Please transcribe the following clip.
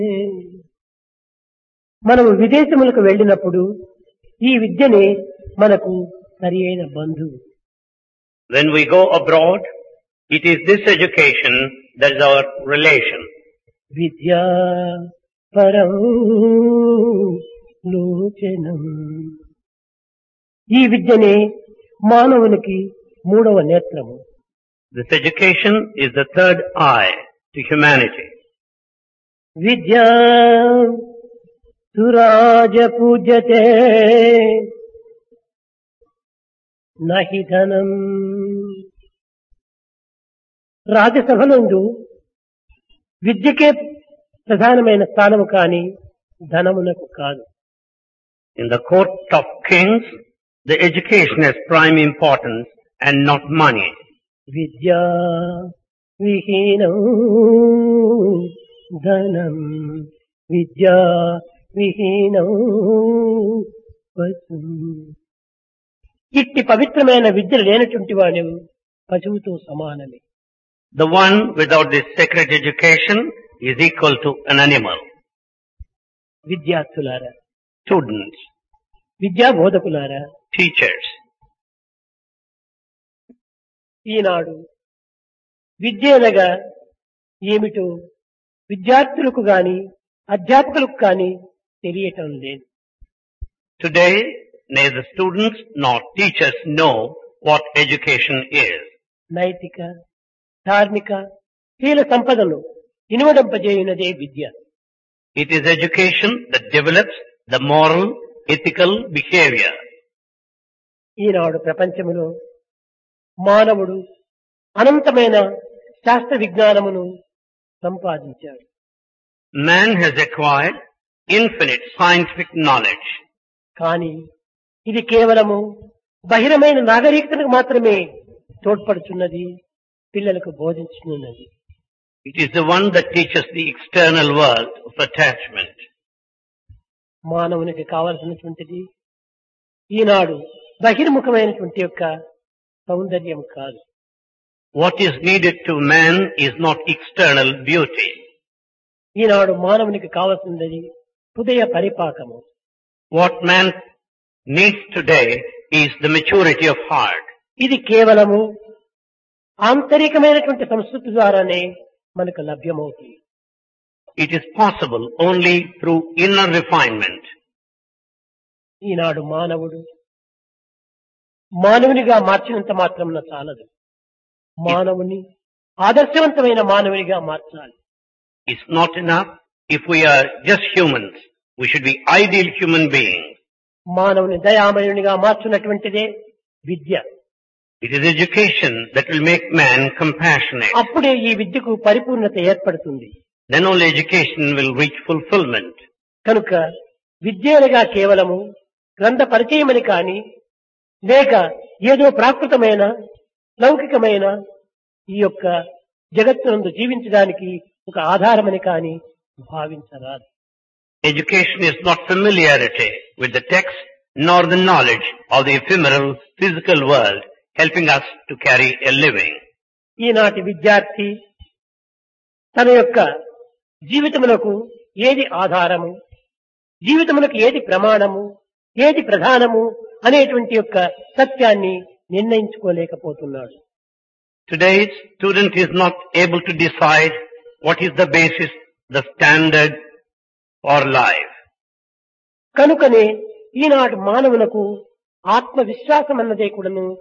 మనము విదేశములకు వెళ్ళినప్పుడు ఈ విద్యనే మనకు సరి అయిన బంధువు When we go abroad, it is this education that is our relation. విద్యా పరం లోచనం ఈ విద్యనే మానవునికి మూడవ నేత్రము This education is the third eye to humanity. విద్యా సురాజ పూజ్యతే నహి ధనం రాజ్యసభనందు విద్యకే ప్రధానమైన స్థానము కాని ధనమునకు కాదు In the court of kings, the education has prime importance and not money. విద్యా విహీనం ధనం విద్యా విహీనం పశు ఇట్టి పవిత్రమైన విద్య లేనటువంటి వాడు పశువుతో సమానమే The one without this sacred education is equal to an animal. విద్యార్థులారా Students, విద్యా బోధకులారా teachers, ఈనాడు విద్య అనగా ఏమిటో విద్యార్థులకు గాని అధ్యాపకులకు కాని తెలియటం లేదు today neither students nor teachers know what education is. నైతిక ధార్మిక శీల సంపదను ఇనుమడింపజేయునదే విద్య It is education that develops the moral, ethical behavior. ఈనాడు ప్రపంచములో మానవుడు అనంతమైన శాస్త్ర విజ్ఞానమును సంపాదించాడు Man has acquired infinite scientific knowledge. కానీ ఇది కేవలము బహిరమైన నాగరికతకు మాత్రమే తోడ్పడుచున్నది పిల్లలకు బోధించుతున్నది It is the one that teaches the external world of attachment. మానవునికి కావలసినటువంటిది ఈనాడు బహిర్ముఖమైనటువంటి యొక్క సౌందర్యం కాదు What is needed to man is not external beauty. ఈనాడు మానవునికి కావలసినది హృదయ పరిపాకము What man needs today is the maturity of heart. ఇది కేవలము ఆంతరికమైనటువంటి సంస్కృతి ద్వారానే మనకు లభ్యమవుతుంది It is possible only through inner refinement. ఈనాడు మానవుడు మానవునిగా మార్చినంత మాత్రం చాలదు మానవుని ఆదర్శవంతమైన మానవునిగా మార్చాలి It's not enough if we are just humans. We should be ideal human beings. మానవుని దయామయునిగా మార్చున్నటువంటిదే విద్య It is education that will make man compassionate. అప్పుడే ఈ విద్యకు పరిపూర్ణత ఏర్పడుతుంది Then only education will reach fulfillment. కనుక విద్య అనగా కేవలము గ్రంథ పరిచయమని కాని లేక ఏదో ప్రాకృతమైన లౌకికమైన ఈ యొక్క జగత్తునందు జీవించడానికి ఒక ఆధారమని కాని భావించరాదు Education is not familiarity with the text nor the knowledge of the ephemeral physical world helping us to carry a living. ఈనాటి విద్యార్థి తన యొక్క జీవితమునకు ఏది ఆధారము జీవితమునకు ఏది ప్రమాణము ఏది ప్రధానము అనేటువంటి యొక్క సత్యాన్ని నిర్ణయించుకోలేకపోతున్నాడు Today's student is not able to decide what is the basis, the standard for life. కనుకనే ఈనాటి మానవులకు ఆత్మవిశ్వాసం అన్నదే కూడాను